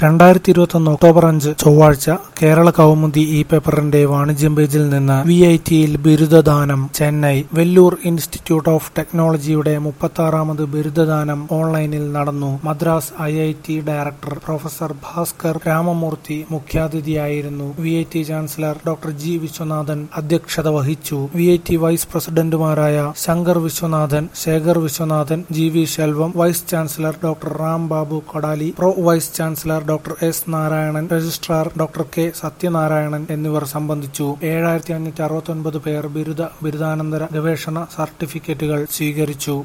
രണ്ടായിരത്തി ഇരുപത്തൊന്ന് ഒക്ടോബർ അഞ്ച് ചൊവ്വാഴ്ച കേരള കൗമുദി ഈ പേപ്പറിന്റെ വാണിജ്യം പേജിൽ നിന്ന് വി ഐ ടിയിൽ ബിരുദദാനം ചെന്നൈ വെല്ലൂർ ഇൻസ്റ്റിറ്റ്യൂട്ട് ഓഫ് ടെക്നോളജിയുടെ മുപ്പത്താറാമത് ബിരുദദാനം ഓൺലൈനിൽ നടന്നു Madras I I T director professor Bhaskar Ramamurthy മുഖ്യാതിഥിയായിരുന്നു V I T chancellor doctor G Viswanathan അധ്യക്ഷത വഹിച്ചു വി ഐ ടി വൈസ് പ്രസിഡന്റുമാരായ Shankar Viswanathan Sekar Viswanathan G V Selvam vice chancellor doctor Ram Babu Kodali pro vice chancellor doctor S Narayanan registrar doctor K Sathyanarayanan എന്നിവർ സംബന്ധിച്ചു ഏഴായിരത്തി അഞ്ഞൂറ്റി അറുപത്തി ഒൻപത് പേർ ബിരുദ ബിരുദാനന്തര ഗവേഷണ സർട്ടിഫിക്കറ്റുകൾ സ്വീകരിച്ചു